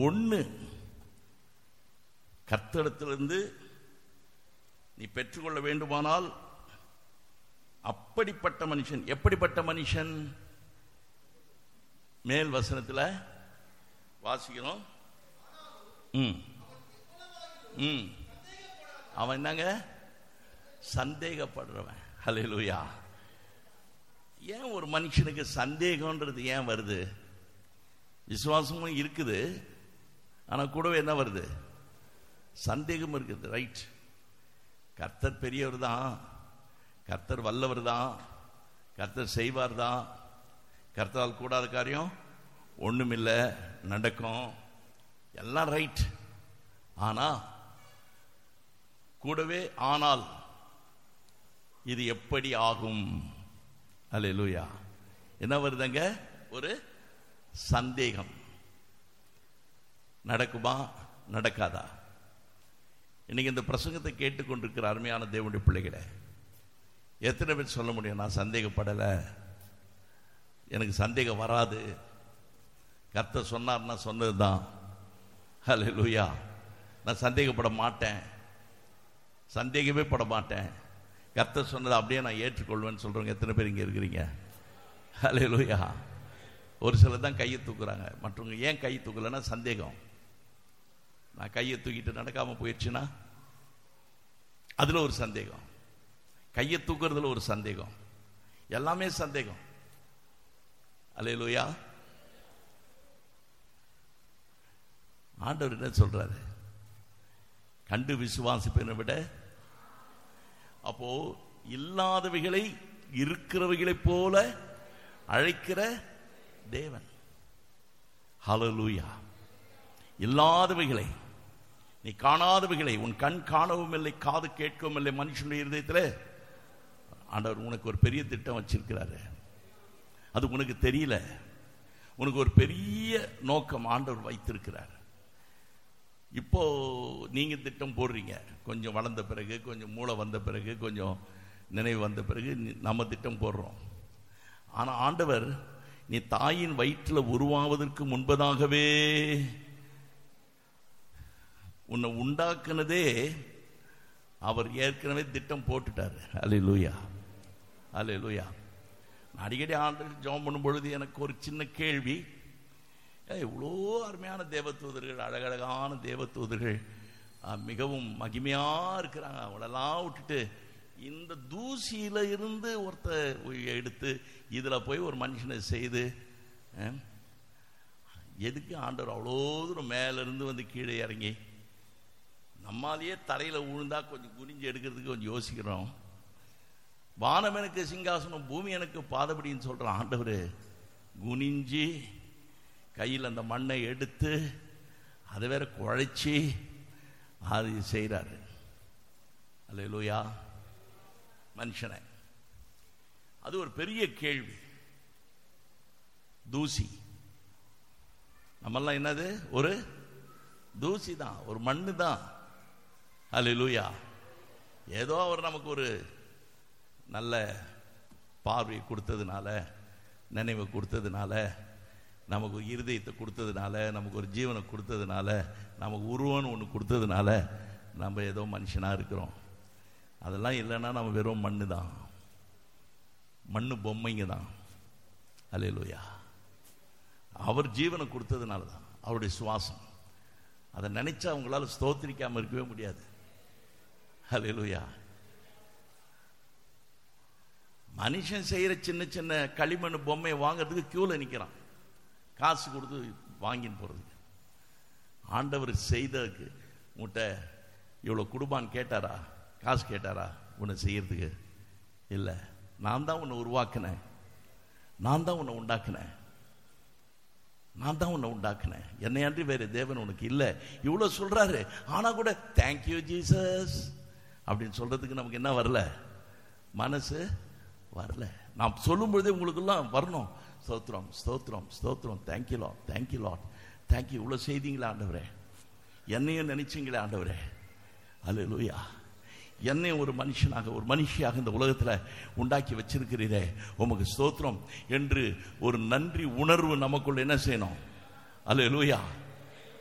ஒண்ணு கர்த்தரிடத்திலிருந்து நீ பெற்றுக்கொள்ள வேண்டுமானால் அப்படிப்பட்ட மனுஷன் எப்படிப்பட்ட மனுஷன் மேல் வசனத்தில் வாசிக்கிறோம் ம் ம் அவன் என்னங்க சந்தேகப்படுறவன் ஹalleluya ஏன் ஒரு மனுஷனுக்கு சந்தேகம்ன்றது ஏன் வருது விசுவாசமும் இருக்குது ஆனா கூடவே என்ன வருது சந்தேகம் இருக்குது ரைட் கர்த்தர் பெரியவர் தான் கர்த்தர் வல்லவர் தான் கர்த்தர் செய்வார் தான் கர்த்தரால் கூடாத காரியம் ஒண்ணுமில்லை நடக்கும் எல்லாம் ரைட் ஆனா கூடவே ஆனால் இது எப்படி ஆகும் அல்லேலூயா என்ன வருதுங்க ஒரு சந்தேகம் நடக்குமா நடக்காதா இன்னைக்கு இந்த பிரசங்கத்தை கேட்டுக்கொண்டிருக்கிற அருமையான தேவனுடைய பிள்ளைகளை எத்தனை பேர் சொல்ல முடியும் நான் சந்தேகப்படலை எனக்கு சந்தேகம் வராது கர்த்தர் சொன்னார்னா சொன்னது தான் ஹalleluya நான் சந்தேகப்பட மாட்டேன் சந்தேகமே பட மாட்டேன் கர்த்தர் சொன்னதை அப்படியே நான் ஏற்றுக்கொள்வேன்னு சொல்றவங்க எத்தனை பேர் இங்க இருக்கிறீங்க ஹalleluya ஒரு சிலர் தான் கையை தூக்குறாங்க மற்றவங்க ஏன் கை தூக்கலைன்னா சந்தேகம் நான் கையை தூக்கிட்டு நடக்காம போயிடுச்சுன்னா அதுல ஒரு சந்தேகம் கையை தூக்குறதுல ஒரு சந்தேகம் எல்லாமே சந்தேகம் அல்லேலூயா ஆண்டவர் என்ன சொல்றாரு கண்டு விசுவாசிப்பதை விட அப்போ இல்லாதவைகளை இருக்கிறவைகளைப் போல அழைக்கிற தேவன் ஹalleluya இல்லாதவைகளை நீ காணாதவைகளை உன் கண் காணவும் இல்லை காது கேட்கவும் இல்லை மனுஷனுடைய இருதயத்தில் ஆண்டவர் உனக்கு ஒரு பெரிய திட்டம் வச்சிருக்கிறாரு அது உனக்கு தெரியல உனக்கு ஒரு பெரிய நோக்கம் ஆண்டவர் வைத்திருக்கிறார் இப்போ நீங்க திட்டம் போடுறீங்க கொஞ்சம் வளர்ந்த பிறகு கொஞ்சம் மூளை வந்த பிறகு கொஞ்சம் நினைவு வந்த பிறகு நீ- நம்ம திட்டம் போடுறோம் ஆனா ஆண்டவர் நீ தாயின் வயிற்றில் உருவாவதற்கு முன்பதாகவே உன்னை உண்டாக்குனதே அவர் ஏற்கனவே திட்டம் போட்டுட்டாரு அல்லேலூயா அல்லேலூயா நான் அடிக்கடி ஆண்டு ஜெபம் பண்ணும் பொழுது எனக்கு ஒரு சின்ன கேள்வி ஏய், இவ்வளோ அருமையான தேவதூதர்கள் அழகழகான தேவதூதர்கள் ஆ, மிகவும் மகிமையா இருக்கிறாங்க அவங்களெல்லாம் விட்டுட்டு இந்த தூசியில இருந்து ஒருத்தர் எடுத்து இதுல போய் ஒரு மனுஷனை செய்து ஆ, எதுக்கு ஆண்டவர் அவ்வளோ தூரம் மேல இருந்து வந்து கீழே இறங்கி நம்மாலேயே தரையில விழுந்தா கொஞ்சம் குனிஞ்சு எடுக்கிறதுக்கு கொஞ்சம் யோசிக்கிறோம் வானம் எனக்கு சிங்காசனம் பூமி எனக்கு பாதபடின்னு சொல்ற ஆண்டவர் குனிஞ்சு கையில் அந்த மண்ணை எடுத்து அதை வேற குழைச்சி அது செய்கிறாரு அல்லேலூயா மனுஷனை அது ஒரு பெரிய கேள்வி தூசி நம்மெல்லாம் என்னது ஒரு தூசி தான் ஒரு மண்ணு தான் அல்லேலூயா ஏதோ அவர் நமக்கு ஒரு நல்ல பார்வை கொடுத்ததுனால நினைவை கொடுத்ததுனால நமக்கு ஒரு இருதயத்தை கொடுத்ததுனால நமக்கு ஒரு ஜீவனை கொடுத்ததுனால நமக்கு உருவம்னு ஒன்று கொடுத்ததுனால நம்ம ஏதோ மனுஷனாக இருக்கிறோம் அதெல்லாம் இல்லைன்னா நம்ம வெறும் மண்ணு தான் மண்ணு பொம்மைங்க தான் அல்லேலூயா அவர் ஜீவனை கொடுத்ததுனால தான் அவருடைய சுவாசம் அதை நினைச்சா அவங்களால ஸ்தோத்திரிக்காம இருக்கவே முடியாது அல்லேலூயா மனுஷன் செய்யற சின்ன சின்ன களிமண் பொம்மையை வாங்குறதுக்கு கியூல நிக்கிறான் காசு கொடுத்து வாங்கின்னு போறதுக்கு ஆண்டவர் செய்ததுக்கு உன்கிட்ட இவ்வளவு குடும்பான்னு கேட்டாரா காசு கேட்டாரா உன்னை செய்யறதுக்கு இல்லை நான் தான் உன்னை உருவாக்கினேன் நான் தான் உன்னை உண்டாக்கினேன் நான் தான் உன்னை உண்டாக்கினேன் என்னை அன்றி வேற தேவன் உனக்கு இல்லை இவ்வளோ சொல்றாரு ஆனா கூட தேங்க்யூ ஜீசஸ் அப்படின்னு சொல்றதுக்கு நமக்கு என்ன வரல மனசு வரல நான் சொல்லும் பொழுதே உங்களுக்கெல்லாம் வரணும் ஸ்தோத்திரம் ஸ்தோத்திரம் ஸ்தோத்திரம் thank you Lord thank you Lord thank you இவ்வளோ செய்தீங்களா ஆண்டவரே என்னையும் நினைச்சீங்களே ஆண்டவரே அல்லேலூயா என்னையும் ஒரு மனுஷனாக ஒரு மனுஷியாக இந்த உலகத்தில் உண்டாக்கி வச்சிருக்கிறீரே உமக்கு ஸ்தோத்திரம் என்று ஒரு நன்றி உணர்வு நமக்குள்ள என்ன செய்யணும் அல்லேலூயா